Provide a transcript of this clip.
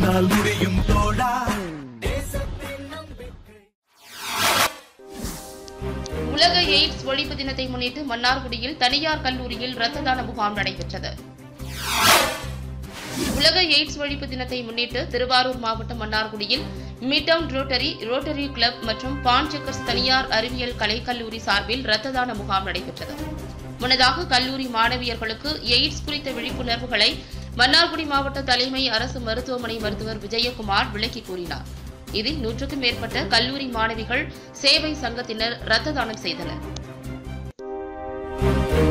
உன்னால் முடியும் தோழா உலக எய்ட்ஸ் ஒழிப்பு தினத்தை முன்னிட்டு மன்னார்குடியில் தனியார் கல்லூரியில் இரத்த தான முகாம் நடைபெற்றது உலக எய்ட்ஸ் ஒழிப்பு தினத்தை முன்னிட்டு திருவாரூர் மாவட்டம் மன்னார்குடியில் மிட்டவுன் ரோட்டரி ரோட்டரி கிளப் மற்றும் பான் செக்கர்ஸ் தனியார் அறிவியல் கலைக்கல்லூரி சார்பில் இரத்த தான முகாம் நடைபெற்றது முன்னதாக கல்லூரி மாணவியர்களுக்கு எய்ட்ஸ் குறித்த விழிப்புணர்வுகளை மன்னார்குடி மாவட்ட தலைமை அரசு மருத்துவமனை மருத்துவர் விஜயகுமார் விளக்கி கூறினார் இதில் நூற்றுக்கும் மேற்பட்ட கல்லூரி மாணவிகள் சேவை சங்கத்தினர் இரத்த தானம் செய்தனர்